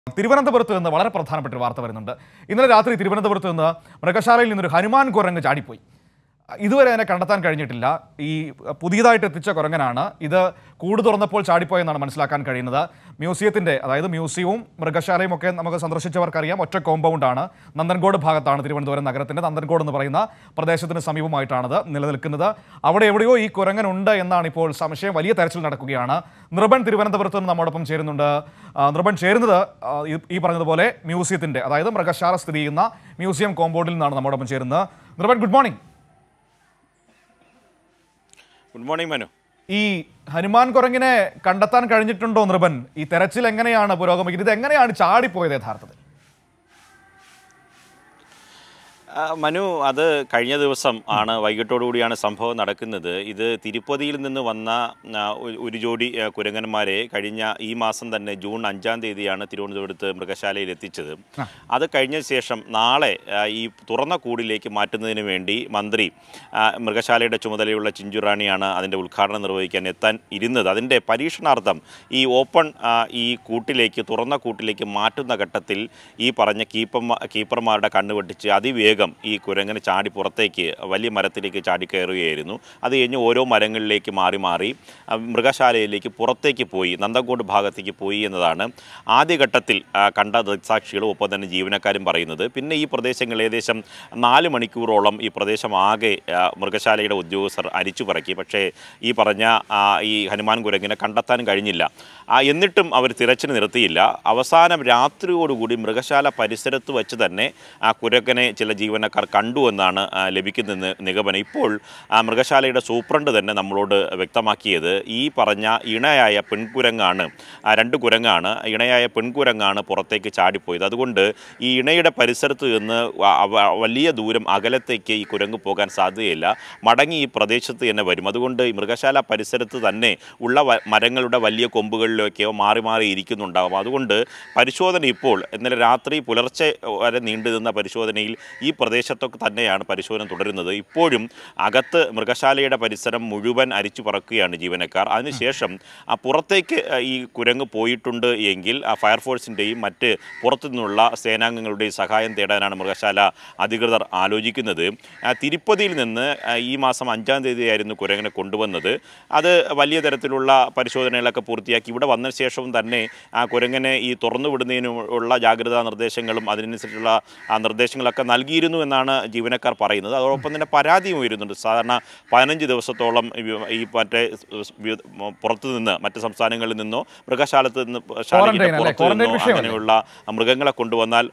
തിരുവനന്തപുരത്ത് നിന്ന് വളരെ പ്രധാനപ്പെട്ട ഒരു വാർത്ത വരുന്നുണ്ട് ഇന്നലെ രാത്രി തിരുവനന്തപുരത്ത് നിന്ന് മൃഗശാലയിൽ നിന്നൊരു ഹനുമാൻ കുരങ്ങ് ചാടിപ്പോയി ഇതുവരെ അതിനെ കണ്ടെത്താൻ കഴിഞ്ഞിട്ടില്ല ഈ പുതിയതായിട്ട് എത്തിച്ച കുരങ്ങനാണ് ഇത് കൂട് തുറന്നപ്പോൾ ചാടിപ്പോയെന്നാണ് മനസ്സിലാക്കാൻ കഴിയുന്നത് മ്യൂസിയത്തിൻ്റെ അതായത് മ്യൂസിയവും മൃഗശാലയും ഒക്കെ നമുക്ക് സന്ദർശിച്ചവർക്കറിയാം ഒറ്റ കോമ്പൗണ്ടാണ് നന്ദൻകോട് ഭാഗത്താണ് തിരുവനന്തപുരം നഗരത്തിൻ്റെ നന്ദൻകോട് എന്ന് പറയുന്ന പ്രദേശത്തിന് സമീപമായിട്ടാണത് നിലനിൽക്കുന്നത് അവിടെ എവിടെയോ ഈ കുരങ്ങനുണ്ട് എന്നാണ് ഇപ്പോൾ സംശയം വലിയ തെരച്ചിൽ നടക്കുകയാണ് നൃപൻ തിരുവനന്തപുരത്ത് നിന്ന് നമ്മോടൊപ്പം ചേരുന്നുണ്ട് ആ, നൃപൻ ചേരുന്നത് ആ, ഈ- ഈ പറഞ്ഞതുപോലെ മ്യൂസിയത്തിൻ്റെ അതായത് മൃഗശാല സ്ഥിതി ചെയ്യുന്ന മ്യൂസിയം കോമ്പൗണ്ടിൽ നിന്നാണ് നമ്മോടൊപ്പം ചേരുന്നത് Nripan good morning good morning Manu ഈ ഹനുമാൻ കുരങ്ങിനെ കണ്ടെത്താൻ കഴിഞ്ഞിട്ടുണ്ടോ നൃപൻ ഈ തെരച്ചിൽ എങ്ങനെയാണ് പുരോഗമിക്കുന്നത് ഇത് എങ്ങനെയാണ് ചാടിപ്പോയത് യഥാർത്ഥത്തിൽ ആ, മനു അത് കഴിഞ്ഞ ദിവസം ആണ് വൈകിട്ടോടുകൂടിയാണ് സംഭവം നടക്കുന്നത് ഇത് തിരുപ്പതിയിൽ നിന്ന് വന്ന ആ, ഒരു- ഒരു ജോഡി ആ, കുരങ്ങന്മാരെ കഴിഞ്ഞ ഈ മാസം തന്നെ ജൂൺ അഞ്ചാം തീയതിയാണ് തിരുവനന്തപുരത്ത് മൃഗശാലയിൽ എത്തിച്ചത് അത് കഴിഞ്ഞ ശേഷം നാളെ ആ, ഈ തുറന്ന കൂടിലേക്ക് മാറ്റുന്നതിന് വേണ്ടി മന്ത്രി ആ, മൃഗശാലയുടെ ചുമതലയുള്ള ചിഞ്ചുറാണിയാണ് അതിൻ്റെ ഉദ്ഘാടനം നിർവഹിക്കാൻ എത്താൻ ഇരുന്നത് അതിൻ്റെ പരീക്ഷണാർത്ഥം ഈ ഓപ്പൺ ആ, ഈ കൂട്ടിലേക്ക് തുറന്ന കൂട്ടിലേക്ക് മാറ്റുന്ന ഘട്ടത്തിൽ ഈ പറഞ്ഞ കീപ്പർമാ കീപ്പർമാരുടെ കണ്ണ് വെട്ടിച്ച് അതിവേഗം ഈ കുരങ്ങനെ ചാടി പുറത്തേക്ക് വലിയ മരത്തിലേക്ക് ചാടി കയറുകയായിരുന്നു അത് കഴിഞ്ഞ് ഓരോ മരങ്ങളിലേക്ക് മാറി മാറി ആ, മൃഗശാലയിലേക്ക് പുറത്തേക്ക് പോയി നന്ദൻകോട് ഭാഗത്തേക്ക് പോയി എന്നതാണ് ആദ്യഘട്ടത്തിൽ ആ, കണ്ട ദൃക്സാക്ഷികളും ഒപ്പം തന്നെ ജീവനക്കാരും പറയുന്നത് പിന്നെ ഈ പ്രദേശങ്ങൾ ഏകദേശം നാല് മണിക്കൂറോളം ഈ പ്രദേശം ആകെ ആ, മൃഗശാലയുടെ ഉദ്യോഗസ്ഥർ അരിച്ചു പറക്കി പക്ഷേ ഈ പറഞ്ഞ ആ, ഈ ഹനുമാൻ കുരങ്ങിനെ കണ്ടെത്താൻ കഴിഞ്ഞില്ല ആ, എന്നിട്ടും അവർ തിരച്ചിൽ നിർത്തിയില്ല അവസാനം രാത്രിയോടുകൂടി മൃഗശാല പരിസരത്ത് വെച്ച് തന്നെ ആ കുരക്കനെ ചില ജീവനക്കാർ കണ്ടു എന്നാണ് ആ, ലഭിക്കുന്ന നി- നിഗമനം ഇപ്പോൾ ആ മൃഗശാലയുടെ സൂപ്രണ്ട് തന്നെ നമ്മളോട് വ്യക്തമാക്കിയത് ഈ പറഞ്ഞ ഇണയായ പെൺകുരങ്ങാണ് ആ രണ്ട് കുരങ്ങാണ് ഇണയായ പെൺകുരങ്ങാണ് പുറത്തേക്ക് ചാടിപ്പോയത് അതുകൊണ്ട് ഈ ഇണയുടെ പരിസരത്ത് നിന്ന് വ- അവ- വലിയ ദൂരം അകലത്തേക്ക് ഈ കുരങ്ങ് പോകാൻ സാധ്യതയില്ല മടങ്ങി ഈ പ്രദേശത്ത് തന്നെ വരും അതുകൊണ്ട് ഈ മൃഗശാല പരിസരത്ത് തന്നെ ഉള്ള വ- മരങ്ങളുടെ വലിയ കൊമ്പുകളിലേക്കോ മാറി മാറി ഇരിക്കുന്നുണ്ടാകും അതുകൊണ്ട് പരിശോധന ഇപ്പോൾ ഇന്നലെ രാത്രി പുലർച്ചെ വരെ നീണ്ടു നിന്ന പരിശോധനയിൽ ഈ പ്രദേശത്തൊക്കെ തന്നെയാണ് പരിശോധന തുടരുന്നത് ഇപ്പോഴും അകത്ത് മൃഗശാലയുടെ പരിസരം മുഴുവൻ അരിച്ചു പറക്കുകയാണ് ജീവനക്കാർ അതിനുശേഷം ആ പുറത്തേക്ക് ആ, ഈ കുരങ്ങ് പോയിട്ടുണ്ട് എങ്കിൽ ആ ഫയർഫോഴ്സിൻ്റെയും മറ്റ് പുറത്തു നിന്നുള്ള സേനാംഗങ്ങളുടെയും സഹായം തേടാനാണ് മൃഗശാല അധികൃതർ ആലോചിക്കുന്നത് ആ, തിരുപ്പതിയിൽ നിന്ന് ആ, ഈ മാസം അഞ്ചാം തീയതിയായിരുന്നു കുരങ്ങനെ കൊണ്ടുവന്നത് അത് വലിയ തരത്തിലുള്ള പരിശോധനകളൊക്കെ പൂർത്തിയാക്കി ഇവിടെ വന്ന ശേഷവും തന്നെ ആ കുരങ്ങനെ ഈ തുറന്നു വിടുന്നതിനുള്ള ജാഗ്രതാ നിർദ്ദേശങ്ങളും അതിനനുസരിച്ചുള്ള ആ നിർദ്ദേശങ്ങളൊക്കെ നൽകിയിരുന്നു എന്നാണ് ജീവനക്കാർ പറയുന്നത് അതോടൊപ്പം തന്നെ പരാതിയും ഉയരുന്നുണ്ട് സാധാരണ പതിനഞ്ച് ദിവസത്തോളം ഈ- ഈ മറ്റേ സ് വി- പുറത്തു നിന്ന് മറ്റ് സംസ്ഥാനങ്ങളിൽ നിന്നോ മൃഗശാലത്ത് നിന്ന് ശാലയ്ക്ക് Quarantine അല്ലേ? പുറത്തു Quarantine നിന്നോ വിഷയമല്ലേ? അങ്ങനെയുള്ള മൃഗങ്ങളെ കൊണ്ടുവന്നാൽ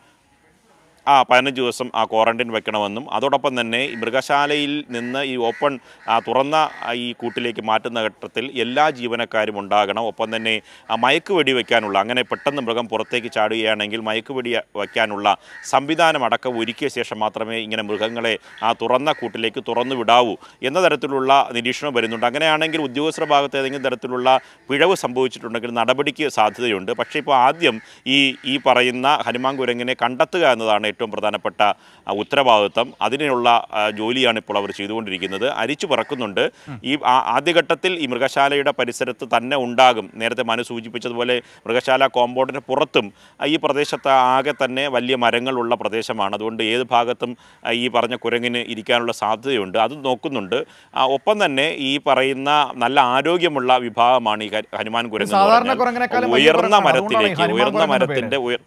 ആ പതിനഞ്ച് ദിവസം ആ ക്വാറന്റൈൻ വെക്കണമെന്നും അതോടൊപ്പം തന്നെ ഈ മൃഗശാലയിൽ നിന്ന് ഈ ഓപ്പൺ ആ, തുറന്ന ആ, ഈ കൂട്ടിലേക്ക് മാറ്റുന്ന ഘട്ടത്തിൽ എല്ലാ ജീവനക്കാരും ഉണ്ടാകണം ഒപ്പം തന്നെ ആ, മയക്കുവെടി വയ്ക്കാനുള്ള അങ്ങനെ പെട്ടെന്ന് മൃഗം പുറത്തേക്ക് ചാടുകയാണെങ്കിൽ മയക്കുവെടി വയ്ക്കാനുള്ള സംവിധാനം അടക്കം ഒരുക്കിയ ശേഷം മാത്രമേ ഇങ്ങനെ മൃഗങ്ങളെ ആ തുറന്ന കൂട്ടിലേക്ക് തുറന്നു വിടാവൂ എന്ന തരത്തിലുള്ള നിരീക്ഷണം വരുന്നുണ്ട് അങ്ങനെയാണെങ്കിൽ ഉദ്യോഗസ്ഥരുടെ ഭാഗത്ത് ഏതെങ്കിലും തരത്തിലുള്ള പിഴവ് സംഭവിച്ചിട്ടുണ്ടെങ്കിൽ നടപടിക്ക് സാധ്യതയുണ്ട് പക്ഷേ ഇപ്പോൾ ആദ്യം ഈ ഈ പറയുന്ന ഹനുമാൻ കുരങ്ങിനെ കണ്ടെത്തുക എന്നതാണ് ഏറ്റവും പ്രധാനപ്പെട്ട ആ, ഉത്തരവാദിത്വം അതിനുള്ള ആ, ജോലിയാണ് ഇപ്പോൾ അവർ ചെയ്തുകൊണ്ടിരിക്കുന്നത് അരിച്ചു പറക്കുന്നുണ്ട് ഈ ആ- ആദ്യഘട്ടത്തിൽ ഈ മൃഗശാലയുടെ പരിസരത്ത് തന്നെ ഉണ്ടാകും നേരത്തെ മനു സൂചിപ്പിച്ചതുപോലെ മൃഗശാല കോമ്പൗണ്ടിന് പുറത്തും ആ, ഈ പ്രദേശത്ത് ആകെ തന്നെ വലിയ മരങ്ങളുള്ള പ്രദേശമാണ് അതുകൊണ്ട് ഏത് ഭാഗത്തും ആ, ഈ പറഞ്ഞ കുരങ്ങിന് ഇരിക്കാനുള്ള സാധ്യതയുണ്ട് അത് നോക്കുന്നുണ്ട് ആ, ഒപ്പം തന്നെ ഈ പറയുന്ന നല്ല ആരോഗ്യമുള്ള വിഭാഗമാണ് ഈ ഹ- ഹനുമാൻ കുരങ്ങ് എന്ന് സാധാരണ പറഞ്ഞാൽ. കുരങ്ങിനേക്കാളും വലിയ ഉയർന്ന കുരങ്ങാണ്. അതുകൊണ്ടാണ് ഈ മരത്തിലേക്ക് ഹനുമാൻ ഉയർന്ന കുരങ്ങ് എന്ന മരത്തിന്റെ ഉയർ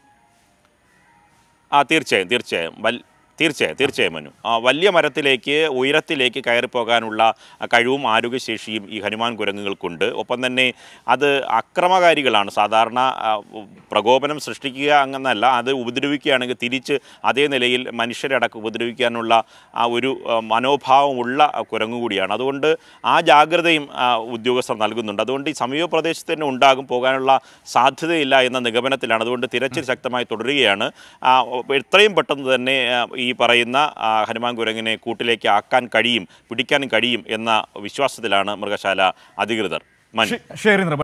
ആ തീർച്ചയായും തീർച്ചയായും വൽ തീർച്ചയായും തീർച്ചയായും മനു ആ, വലിയ മരത്തിലേക്ക് ഉയരത്തിലേക്ക് കയറി പോകാനുള്ള ആ, കഴിവും ആരോഗ്യശേഷിയും ഈ ഹനുമാൻ കുരങ്ങുകൾക്കുണ്ട് ഒപ്പം തന്നെ അത് അക്രമകാരികളാണ് സാധാരണ ആ, ഉ- പ്രകോപനം സൃഷ്ടിക്കുക അങ്ങനല്ല അത് ഉപദ്രവിക്കുകയാണെങ്കിൽ തിരിച്ച് അതേ നിലയിൽ മനുഷ്യരെ അടക്കം ഉപദ്രവിക്കാനുള്ള ആ ഒരു ആ, മനോഭാവമുള്ള ആ, കുരങ്ങു കൂടിയാണ് അതുകൊണ്ട് ആ ജാഗ്രതയും ആ, ഉദ്യോഗസ്ഥർ നൽകുന്നുണ്ട് അതുകൊണ്ട് ഈ സമീപ പ്രദേശത്ത് തന്നെ ഉണ്ടാകും പോകാനുള്ള സാധ്യതയില്ല എന്ന നിഗമനത്തിലാണ് അതുകൊണ്ട് തിരച്ചിൽ ശക്തമായി തുടരുകയാണ് ആ, എത്രയും പെട്ടെന്ന് തന്നെ ആ, ഈ പറയുന്ന ആ, ഹനുമാൻ കുരങ്ങിനെ കൂട്ടിലേക്ക് ആക്കാൻ കഴിയും പിടിക്കാൻ കഴിയും എന്ന വിശ്വാസത്തിലാണ് മൃഗശാല അധികൃതർ മനു ശരി നൃപൻ